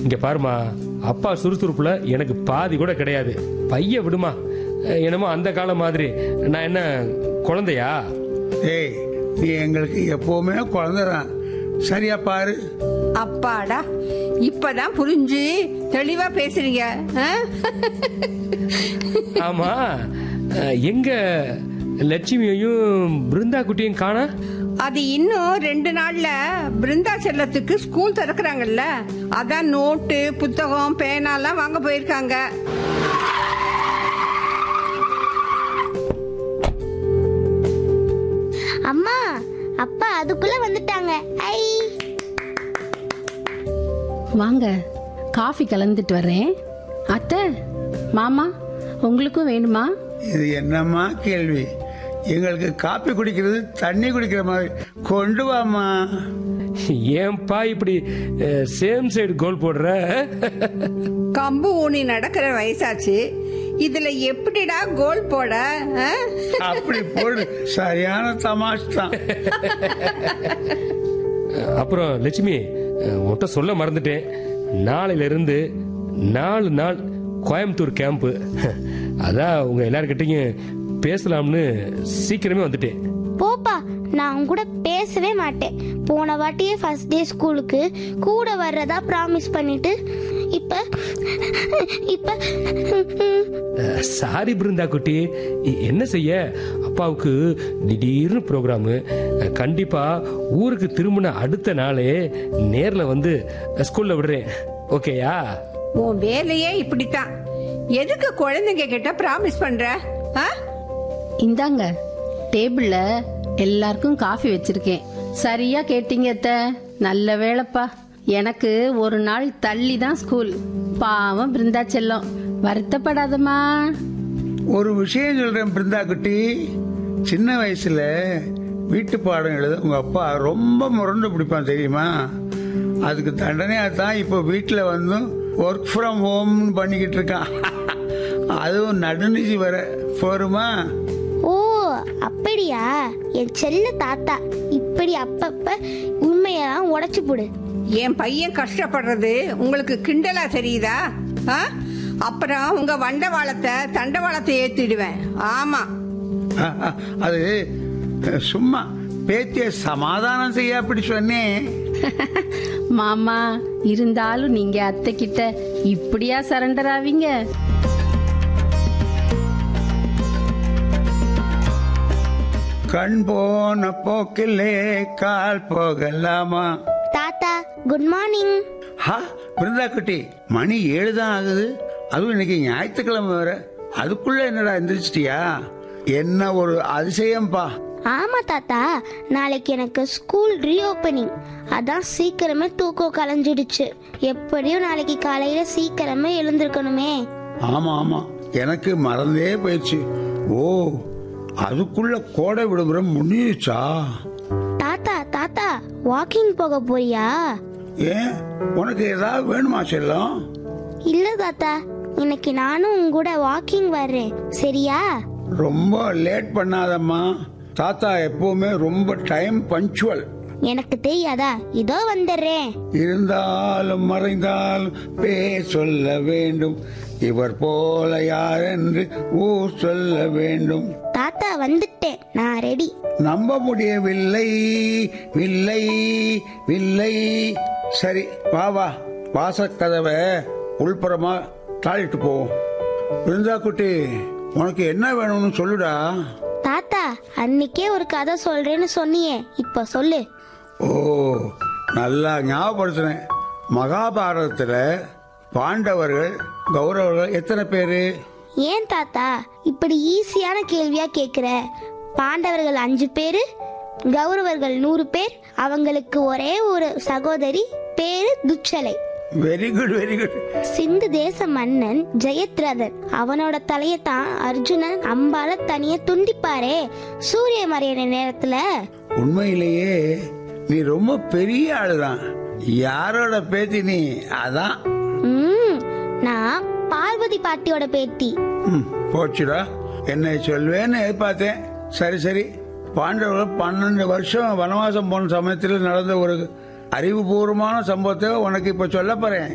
இங்க பாருமா அப்பா சுறுசுறுப்புல எனக்கு பாதி கூட கிடையாது பைய விடுமா அஹ், என்னமோ அந்த காலம் மாதிரி நான் என்ன குழந்தையா ஏய் நீ எங்களுக்கு எப்பவுமே குழந்தைதான் சரியா பாரு அப்பாடா இப்பதான் புரிஞ்சு தெளிவா பேசுறீங்க ஆ? ஆமா அஹ், எங்க லட்சுமியையும் பிருந்தா குட்டியும் காணா அது இன்னும் ரெண்டு நாள்ல பிருந்தா செல்லத்துக்கு ஸ்கூல் திறக்கறாங்கல்ல அதான் நோட்டு புத்தகம் பேனாலாம் வாங்க போயிருக்காங்க அம்மா அப்பா அதுக்குள்ள வந்துட்டாங்க ஐ வாங்க காஃபி கலந்துட்டு வர்றேன் அத்தை மாமா உங்களுக்கும் வேணுமா இது என்னம்மா கேள்வி எங்களுக்கு காப்பி குடிக்கிறது தண்ணி குடிக்கிற மாதிரி கொண்டு வாமா ஏன்பா இப்படி சேம் சைடு கோல் போடுற கம்பு ஊனி நடக்கிற வயசாச்சு இதுல எப்படிடா கோல் போட ஆ? அப்படி போடு சரியான தமாஷ் தான் அப்புறம் லட்சுமி அஹ், உன்கிட்ட சொல்ல மறந்துட்டேன் நாளையில இருந்து நாலு நாள் கோயம்புத்தூர் கேம்ப்பு அதான் உங்க எல்லார்கிட்டையும் பேசலாம்னு சீக்கிரமே வந்துட்டேன் போப்பா நான் உன் கூட பேசவே மாட்டேன் போன வாட்டியே ஃபர்ஸ்ட் டே ஸ்கூலுக்கு கூட வர்றதா ப்ராமிஸ் பண்ணிட்டு இப்ப இப்ப சாரி பிருந்தா குட்டி இ- என்ன செய்ய அப்பாவுக்கு திடீர்னு ப்ரோக்ராமு கண்டிப்பா ஊருக்கு திரும்பின அடுத்த நாளே நேர்ல வந்து ஸ்கூல்ல விடுறேன் ஓகேயா உன் வேலையே இப்படித்தான் எதுக்கு குழந்தைங்க கிட்ட ப்ராமிஸ் பண்ற ஆ? இந்தாங்க டேபிள்ல எல்லாருக்கும் காஃபி வச்சிருக்கேன் சரியா கேட்டீங்க அத்தை நல்ல வேலைப்பா எனக்கு ஒரு நாள் தள்ளி தான் ஸ்கூல் பாவம் பிருந்தா செல்லம் வருத்தப்படாதம்மா ஒரு விஷயம் சொல்றேன் பிருந்தா குட்டி சின்ன வயசுல வீட்டு பாடம் எழுத உங்க அப்பா ரொம்ப முரண்டு பிடிப்பான் தெரியுமா அதுக்கு தண்டனையா தான் இப்போ வீட்டில் வந்து ஒர்க் ஃப்ரம் ஹோம் பண்ணிக்கிட்டு இருக்கான் அதுவும் நடுநிசி வர போருமா ஓ அப்படியா என் செல்ல தாத்தா இப்படி அப்பப்ப உண்மையெல்லாம் உடைச்சு போடு என் பையன் கஷ்டப்படுறது உங்களுக்கு கிண்டலா தெரியுதா ஆ? அப்புறம் உங்க வண்டவாளத்தை தண்டவாளத்தை ஏத்திடுவேன் ஆமா அஹ், அஹ், அது அஹ், சும்மா பேத்திய சமாதானம் செய்ய அப்படி சொன்னேன் மாமா இருந்தாலும் நீங்க அத்தை கிட்ட இப்படியா சரண்டர் ஆவீங்க கண் போன போக்கிலே கால் போகலாமா தாத்தா குட் மார்னிங் ஹா பிருந்தா குட்டி மணி ஏழு தான் ஆகுது அதுவும் இன்னைக்கு ஞாயிற்றுக்கிழமை வேற அதுக்குள்ள என்னடா எந்திரிச்சிட்டியா என்ன ஒரு அதிசயம்பா ஆமா தாத்தா நாளைக்கு எனக்கு ஸ்கூல் ரீஓபனிங் அதான் சீக்கிரமே தூக்கம் கலைஞ்சிடுச்சு எப்படியும் நாளைக்கு காலையில சீக்கிரமே எழுந்திருக்கணுமே ஆமா ஆமா எனக்கு மறந்தே போயிடுச்சு ஓ அதுக்குள்ள கோடை விடுமுறை முடிஞ்சிருச்சா தாத்தா தாத்தா வாக்கிங் போக போறியா ஏன் உனக்கு ஏதாவது வேணுமா செல்லம் இல்ல தாத்தா இன்னைக்கு நானும் உங்க கூட வாக்கிங் வர்றேன் சரியா ரொம்ப லேட் பண்ணாதம்மா தாத்தா எப்பவுமே ரொம்ப டைம் பஞ்சுவல் எனக்கு தெரியாதா இதோ வந்துடுறேன் இருந்தாலும் மறைந்தாலும் பேர் சொல்ல வேண்டும் இவர் போல யார் என்று ஊர் சொல்ல வேண்டும் தாத்தா வந்துட்டேன் நான் ரெடி நம்ப முடியவில்லை வில்லை வில்லை சரி வா வா வாசக்கதவை உள்புறமா தாளிட்டு போவோம் பிருந்தா குட்டி உனக்கு என்ன வேணும்னு சொல்லுடா தாத்தா அன்னைக்கே ஒரு கதை சொல்றேன்னு சொன்னியே இப்ப சொல்லு ஓ நல்லா ஞாபகப்படுத்துறேன் மகாபாரதத்துல பாண்டவர்கள் கௌரவர்கள் எத்தனை பேரு ஏன் தாத்தா இப்படி ஈஸியான கேள்வியா கேக்குற பாண்டவர்கள் அஞ்சு பேரு கௌரவர்கள் நூறு பேர் அவங்களுக்கு ஒரே ஒரு சகோதரி பேரு Dushala very good very good Sindhu தேச மன்னன் ஜெயத்ரதன் அவனோட தலையை தான் அர்ஜுனன் அம்பால தனிய துண்டிப்பாரே சூரிய மறையிற நேரத்துல உண்மையிலேயே நீ ரொம்ப பெரிய ஆளுதான் யாரோட பேத்தி நீ அதான் ம், நான் பார்வதி பாட்டியோட பேத்தி ம், போச்சுடா என்னை சொல்வேன்னு எதிர்பார்த்தேன் சரி சரி பாண்டவர்கள் பன்னெண்டு வருஷம் வனவாசம் போன சமயத்தில் நடந்த ஒரு அறிவுபூர்வமான சம்பவத்தை உனக்கு இப்ப சொல்ல போறேன்